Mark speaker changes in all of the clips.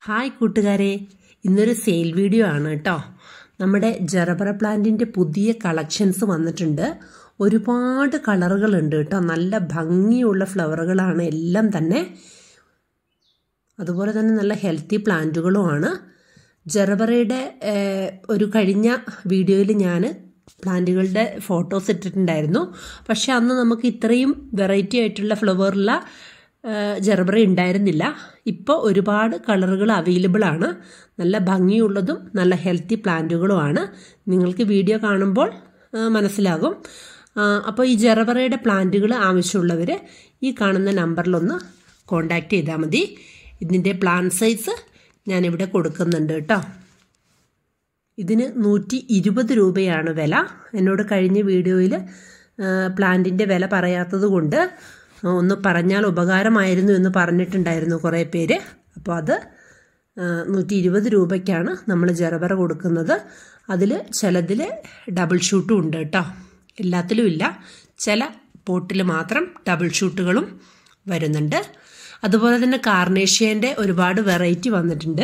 Speaker 1: hi കൂട്ടുകാരെ ഇന്നൊരു sale video ആണ് കേട്ടോ നമ്മുടെ ജറബറ പ്ലാന്റിൻ്റെ പുതിയ കളക്ഷൻസ് വന്നിട്ടുണ്ട് ഒരുപാട് കളറുകളുണ്ട് കേട്ടോ നല്ല ഭംഗിയുള്ള ഫ്ലവറുകളാണ് എല്ലാം തന്നെ അതുപോലെ തന്നെ നല്ല ഹെൽത്തി പ്ലാന്റുകളുമാണ് ജറബറയുടെ ഒരു കഴിഞ്ഞ വീഡിയോയിൽ ഞാൻ പ്ലാന്റുകളുടെ ഫോട്ടോസ് ഇട്ടിട്ടുണ്ടായിരുന്നു പക്ഷെ അന്ന് നമുക്ക് ഇത്രയും വെറൈറ്റി ആയിട്ടുള്ള ഫ്ലവറുള്ള ജെർബറ ഉണ്ടായിരുന്നില്ല ഇപ്പോൾ ഒരുപാട് കളറുകൾ അവൈലബിൾ ആണ് നല്ല ഭംഗിയുള്ളതും നല്ല ഹെൽത്തി പ്ലാന്റുകളുമാണ് നിങ്ങൾക്ക് വീഡിയോ കാണുമ്പോൾ മനസ്സിലാകും അപ്പോൾ ഈ ജെറബറയുടെ പ്ലാന്റുകൾ ആവശ്യമുള്ളവർ ഈ കാണുന്ന നമ്പറിലൊന്ന് കോണ്ടാക്ട് ചെയ്താൽ മതി ഇതിൻ്റെ പ്ലാൻ സൈസ് ഞാനിവിടെ കൊടുക്കുന്നുണ്ട് കേട്ടോ ഇതിന് നൂറ്റി ഇരുപത് രൂപയാണ് വില എന്നോട് കഴിഞ്ഞ വീഡിയോയിൽ പ്ലാന്റിൻ്റെ വില പറയാത്തത് കൊണ്ട് ഒന്ന് പറഞ്ഞാൽ ഉപകാരമായിരുന്നു എന്ന് പറഞ്ഞിട്ടുണ്ടായിരുന്നു കുറേ പേര് അപ്പോൾ അത് നൂറ്റി ഇരുപത് രൂപയ്ക്കാണ് നമ്മൾ ജറബറ കൊടുക്കുന്നത് അതിൽ ചിലതിൽ ഡബിൾ ഷൂട്ടും ഉണ്ട് കേട്ടോ എല്ലാത്തിലും ഇല്ല ചില പോട്ടിൽ മാത്രം ഡബിൾ ഷൂട്ടുകളും വരുന്നുണ്ട് അതുപോലെ തന്നെ കാർണേഷ്യൻ്റെ ഒരുപാട് വെറൈറ്റി വന്നിട്ടുണ്ട്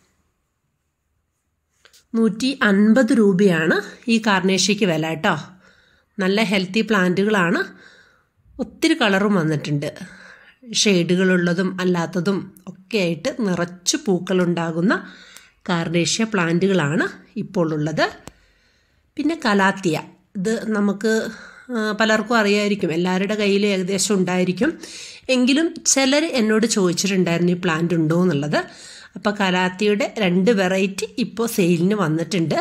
Speaker 1: നൂറ്റി അൻപത് രൂപയാണ് ഈ കാർണേഷ്യയ്ക്ക് വില കേട്ടോ നല്ല ഹെൽത്തി പ്ലാന്റുകളാണ് ഒത്തിരി കളറും വന്നിട്ടുണ്ട് ഷെയ്ഡുകളുള്ളതും അല്ലാത്തതും ഒക്കെ ആയിട്ട് നിറച്ച് പൂക്കളുണ്ടാകുന്ന കാർണേഷ്യ പ്ലാന്റുകളാണ് ഇപ്പോൾ ഉള്ളത് പിന്നെ കലാത്തിയ ഇത് നമുക്ക് പലർക്കും അറിയായിരിക്കും എല്ലാവരുടെ കയ്യിൽ ഏകദേശം ഉണ്ടായിരിക്കും എങ്കിലും ചിലർ എന്നോട് ചോദിച്ചിട്ടുണ്ടായിരുന്നു ഈ പ്ലാന്റ് ഉണ്ടോ എന്നുള്ളത് അപ്പോൾ കലാത്തിയുടെ രണ്ട് വെറൈറ്റി ഇപ്പോൾ സെയിലിന് വന്നിട്ടുണ്ട്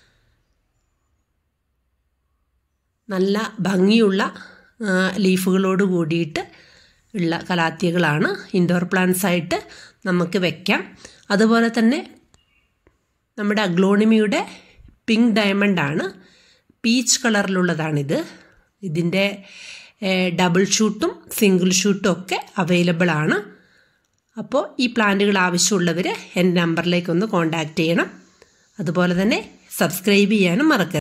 Speaker 1: നല്ല ഭംഗിയുള്ള ലീഫുകളോട് കൂടിയിട്ട് ഉള്ള കലാത്തികളാണ് ഇൻഡോർ പ്ലാന്റ്സ് ആയിട്ട് നമുക്ക് വെക്കാം അതുപോലെ തന്നെ നമ്മുടെ അഗ്ലോണിമിയുടെ പിങ്ക് ഡയമണ്ട് ആണ് പീച്ച് കളറിലുള്ളതാണിത് ഇതിൻ്റെ ഡബിൾ ഷൂട്ടും സിംഗിൾ ഷൂട്ടും ഒക്കെ അവൈലബിൾ ആണ് അപ്പോൾ ഈ പ്ലാന്റുകൾ ആവശ്യമുള്ളവർ എൻ്റെ നമ്പറിലേക്ക് ഒന്ന് കോൺടാക്റ്റ് ചെയ്യണം അതുപോലെ തന്നെ സബ്സ്ക്രൈബ് ചെയ്യാനും മറക്കരുത്